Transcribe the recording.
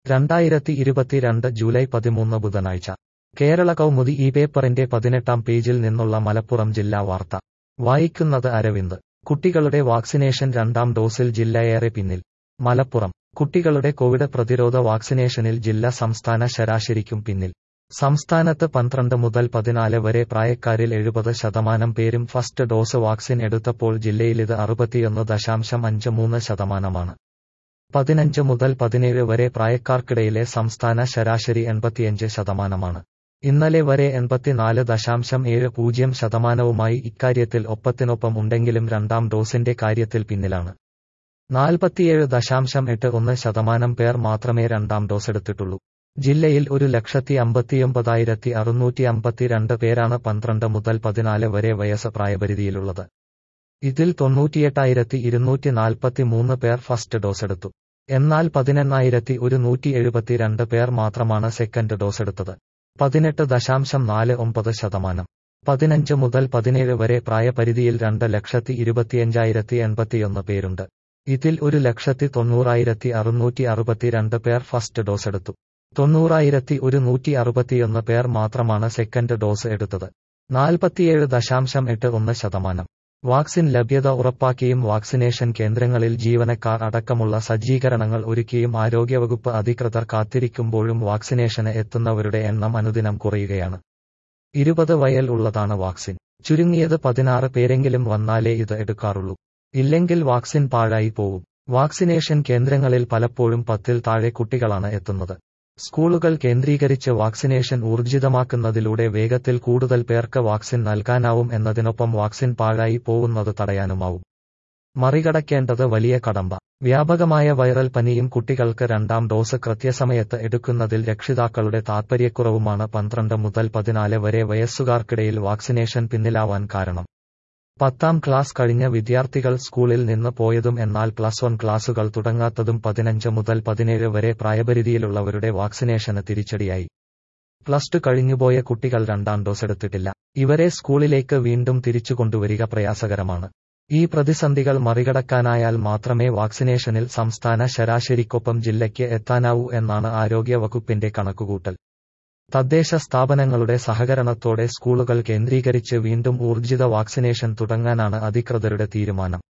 രണ്ടായിരത്തി ഇരുപത്തിരണ്ട് ജൂലൈ പതിമൂന്ന് ബുധനാഴ്ച കേരള കൗമുദി ഈ പേപ്പറിന്റെ പതിനെട്ടാം പേജിൽ നിന്നുള്ള മലപ്പുറം ജില്ലാ വാർത്ത വായിക്കുന്നത് അരവിന്ദ് കുട്ടികളുടെ വാക്സിനേഷൻ രണ്ടാം ഡോസിൽ ജില്ലയേറെ പിന്നിൽ മലപ്പുറം കുട്ടികളുടെ കോവിഡ് പ്രതിരോധ വാക്സിനേഷനിൽ ജില്ല സംസ്ഥാന ശരാശരിക്കും പിന്നിൽ സംസ്ഥാനത്ത് പന്ത്രണ്ട് മുതൽ പതിനാല് വരെ പ്രായക്കാരിൽ എഴുപത് ശതമാനം പേരും ഫസ്റ്റ് ഡോസ് വാക്സിൻ എടുത്തപ്പോൾ ജില്ലയിലിത് അറുപത്തിയൊന്ന് ദശാംശം അഞ്ച് മൂന്ന് ശതമാനമാണ് പതിനഞ്ച് മുതൽ പതിനേഴ് വരെ പ്രായക്കാർക്കിടയിലെ സംസ്ഥാന ശരാശരി എൺപത്തിയഞ്ച് ശതമാനമാണ് ഇന്നലെ വരെ എൺപത്തിനാല് ദശാംശം ഏഴ് പൂജ്യം ശതമാനവുമായി ഇക്കാര്യത്തിൽ ഒപ്പത്തിനൊപ്പം ഉണ്ടെങ്കിലും രണ്ടാം ഡോസിന്റെ കാര്യത്തിൽ പിന്നിലാണ് നാൽപ്പത്തിയേഴ് ദശാംശം എട്ട് ഒന്ന് ശതമാനം പേർ മാത്രമേ രണ്ടാം ഡോസ് എടുത്തിട്ടുള്ളൂ ജില്ലയിൽ ഒരു ലക്ഷത്തി അമ്പത്തിയൊമ്പതായിരത്തി അറുന്നൂറ്റി അമ്പത്തിരണ്ട് പേരാണ് പന്ത്രണ്ട് മുതൽ പതിനാല് വരെ വയസ്സ് പ്രായപരിധിയിലുള്ളത് ഇതിൽ തൊണ്ണൂറ്റിയെട്ടായിരത്തി ഇരുന്നൂറ്റി നാൽപ്പത്തി മൂന്ന് പേർ ഫസ്റ്റ് ഡോസ് എടുത്തു എന്നാൽ പതിനെണ്ണായിരത്തി ഒരുന്നൂറ്റി എഴുപത്തിരണ്ട് പേർ മാത്രമാണ് സെക്കൻഡ് ഡോസ് എടുത്തത് പതിനെട്ട് ദശാംശം നാല് ഒമ്പത് ശതമാനം പതിനഞ്ച് മുതൽ പതിനേഴ് വരെ പ്രായപരിധിയിൽ രണ്ട് ലക്ഷത്തി ഇരുപത്തിയഞ്ചായിരത്തി എൺപത്തിയൊന്ന് പേരുണ്ട് ഇതിൽ ഒരു ലക്ഷത്തി തൊണ്ണൂറായിരത്തി അറുന്നൂറ്റി അറുപത്തിരണ്ട് പേർ ഫസ്റ്റ് ഡോസ് എടുത്തു തൊണ്ണൂറായിരത്തി ഒരു നൂറ്റി അറുപത്തിയൊന്ന് പേർ മാത്രമാണ് സെക്കൻഡ് ഡോസ് എടുത്തത് നാൽപ്പത്തിയേഴ് ദശാംശം എട്ട് ഒന്ന് ശതമാനം വാക്സിൻ ലഭ്യത ഉറപ്പാക്കിയും വാക്സിനേഷൻ കേന്ദ്രങ്ങളിൽ ജീവനക്കാർ അടക്കമുള്ള സജ്ജീകരണങ്ങൾ ഒരുക്കിയും ആരോഗ്യവകുപ്പ് അധികൃതർ കാത്തിരിക്കുമ്പോഴും വാക്സിനേഷന് എത്തുന്നവരുടെ എണ്ണം അനുദിനം കുറയുകയാണ് ഇരുപത് വയൽ ഉള്ളതാണ് വാക്സിൻ ചുരുങ്ങിയത് പതിനാറ് പേരെങ്കിലും വന്നാലേ ഇത് എടുക്കാറുള്ളൂ ഇല്ലെങ്കിൽ വാക്സിൻ പാഴായി പോവും വാക്സിനേഷൻ കേന്ദ്രങ്ങളിൽ പലപ്പോഴും പത്തിൽ താഴെ കുട്ടികളാണ് എത്തുന്നത് സ്കൂളുകൾ കേന്ദ്രീകരിച്ച് വാക്സിനേഷൻ ഊർജിതമാക്കുന്നതിലൂടെ വേഗത്തിൽ കൂടുതൽ പേർക്ക് വാക്സിൻ നൽകാനാവും എന്നതിനൊപ്പം വാക്സിൻ പാഴായി പോകുന്നത് തടയാനുമാവും മറികടക്കേണ്ടത് വലിയ കടമ്പ വ്യാപകമായ വൈറൽ പനിയും കുട്ടികൾക്ക് രണ്ടാം ഡോസ് കൃത്യസമയത്ത് എടുക്കുന്നതിൽ രക്ഷിതാക്കളുടെ താൽപര്യക്കുറവുമാണ് പന്ത്രണ്ട് മുതൽ പതിനാല് വരെ വയസ്സുകാർക്കിടയിൽ വാക്സിനേഷൻ പിന്നിലാവാൻ കാരണം പത്താം ക്ലാസ് കഴിഞ്ഞ വിദ്യാർത്ഥികൾ സ്കൂളിൽ നിന്ന് പോയതും എന്നാൽ പ്ലസ് വൺ ക്ലാസുകൾ തുടങ്ങാത്തതും പതിനഞ്ച് മുതൽ പതിനേഴ് വരെ പ്രായപരിധിയിലുള്ളവരുടെ വാക്സിനേഷന് തിരിച്ചടിയായി പ്ലസ് ടു കഴിഞ്ഞുപോയ കുട്ടികൾ രണ്ടാം ഡോസ് എടുത്തിട്ടില്ല ഇവരെ സ്കൂളിലേക്ക് വീണ്ടും തിരിച്ചു കൊണ്ടുവരിക പ്രയാസകരമാണ് ഈ പ്രതിസന്ധികൾ മറികടക്കാനായാൽ മാത്രമേ വാക്സിനേഷനിൽ സംസ്ഥാന ശരാശരിക്കൊപ്പം ജില്ലയ്ക്ക് എത്താനാവൂ എന്നാണ് ആരോഗ്യ വകുപ്പിന്റെ കണക്കുകൂട്ടൽ തദ്ദേശ സ്ഥാപനങ്ങളുടെ സഹകരണത്തോടെ സ്കൂളുകൾ കേന്ദ്രീകരിച്ച് വീണ്ടും ഊർജിത വാക്സിനേഷൻ തുടങ്ങാനാണ് അധികൃതരുടെ തീരുമാനം